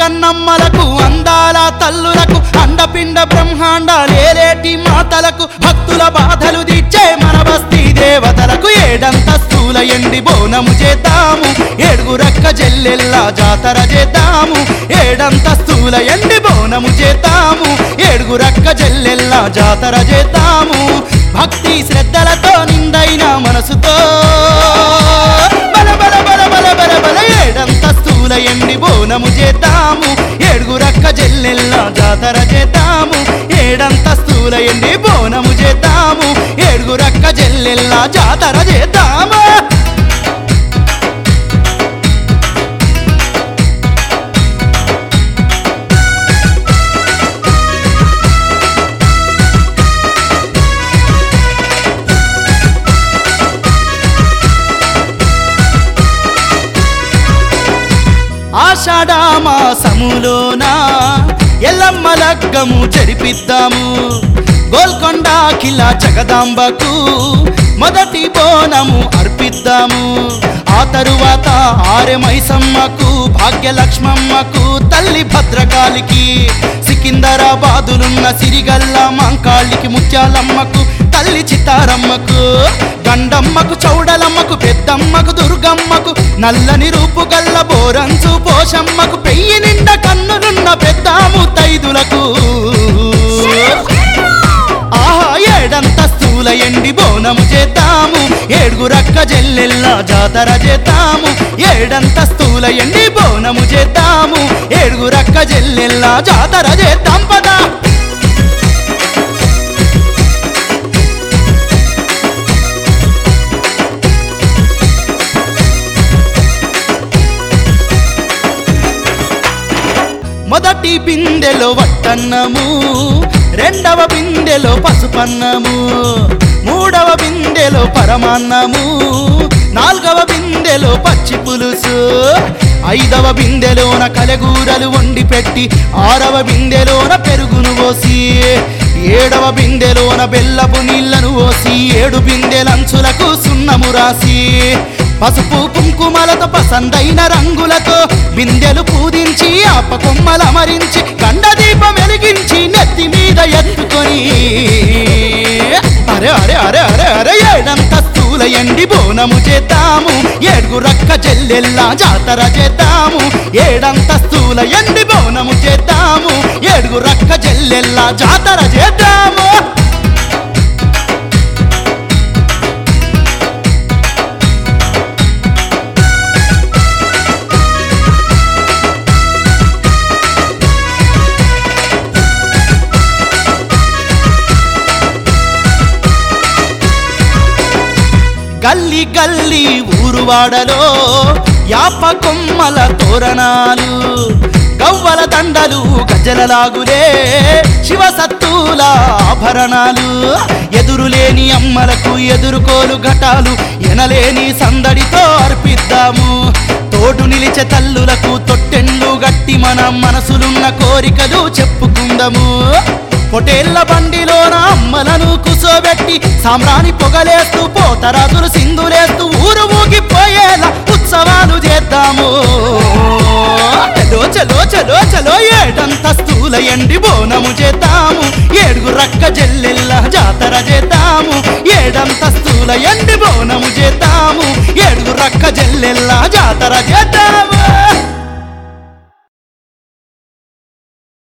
కన్నమ్మలకు అందాల తల్లులకు అండపిండ బ్రహ్మాండాలేలేటి మాతలకు భక్తుల బాధలు తీర్చే మన బస్తీ దేవతలకు ఏడంతస్తుల ఎండి బోనము చేద్దాము ఏడుగురక్క జల్లెల్లా జాతర చేద్దాము ఏడంతస్తుల ఎండి బోనము చేద్దాము ఏడుగురక్క జల్లెల్లా జాతర చేద్దాము భక్తి శ్రద్ధలతో నిండైన మనసుతో బల బల బల బల బల బల ఏడంతస్తుల ఎండి బోనము చేద్దాము ఏడుగురక్క జల్లెల్లా జాతర చేద్దాము ఏడంతస్తుల ఎండి బోనము చేద్దాము ఏడుగురక్క జల్లెల్లా జాతర చేద్దాము ఆషాఢమాసములోన ఎల్లమ్మ లగ్గము జరిపిద్దాము గోల్కొండ కిలా జగదాంబకు మొదటి బోనము అర్పిద్దాము ఆ తరువాత ఆరెమైసమ్మకు భాగ్యలక్ష్మమ్మకు తల్లి భద్రకాళికి సికిందరాబాదులున్న సిరిగల్ల మంకాళికి ముత్యాలమ్మకు తల్లి చిత్తారమ్మకు గండమ్మకు చౌడలమ్మకు పెద్దమ్మకు దుర్గమ్మకు నల్లని రూపు గల్ల బోరంచు పోషమ్మకు పెయ్యి నిండా కన్నులున్న పెద్దాము తైదులకు ఆహా ఏడంతస్తుల ఎండి బోనము చేద్దాము ఏడుగురక్క జల్లెల్లా జాతర చేద్దాము ఏడంతస్తుల ఎండి బోనము చేద్దాము ఏడుగురక్క జల్లెల్లా జాతర చేద్దాం పదా మొదటి బిందెలో వట్టన్నము రెండవ బిందెలో పసుపన్నము మూడవ బిందెలో పరమాన్నము నాలుగవ బిందెలో పచ్చి పులుసు ఐదవ బిందెలోన కలగూరలు వండి పెట్టి ఆరవ బిందెలోన పెరుగును పోసి ఏడవ బిందెలోన బెల్లపు నీళ్లను పోసి ఏడు బిందెలంచులకు సున్నము రాసి పసుపు కుంకుమలతో పసందైన రంగులతో బిందెలు పూజించి ఆప కొమ్మలు అమరించి గండ దీపం వెలిగించి నెత్తి మీద ఎత్తుకొని అరే అరే అరే అరే అరే ఏడంతస్తుల ఎండి బోనము చేద్దాము ఏడుగు రక్క చెల్లెల్లా జాతర చేద్దాము ఏడంతస్తుల ఎండి బోనము చేద్దాము ఏడుగు రక్క చెల్లెల్లా జాతర చేద్దాము గల్లి గల్లి ఊరువాడలో యాప కొమ్మల తోరణాలు గవ్వల దండలు గజలలాగులే శివ సత్తుల ఆభరణాలు ఎదురులేని అమ్మలకు ఎదురుకోలు ఘటాలు ఎనలేని సందడితో అర్పిద్దాము తోడు నిలిచే తల్లులకు తొట్టెండ్లు గట్టి మన మనసులున్న కోరికలు చెప్పుకుందాము పొటేళ్ల బండిలోన అమ్మలను కుసోబెట్టి సామ్రాణి పొగలేస్తూ పోతరాజులు సింధులేస్తూ ఊరు ఊగిపోయేలా ఉత్సవాలు చేద్దాము చలో చలో చలో చలో ఏడంతస్తుల ఎండి బోనము చేద్దాము ఏడుగు రక్క జల్లెల్లా జాతర చేద్దాము ఏడంతస్తుల ఎండి బోనము చేద్దాము ఏడుగు రక్క జల్లెల్లా జాతర చేద్దాము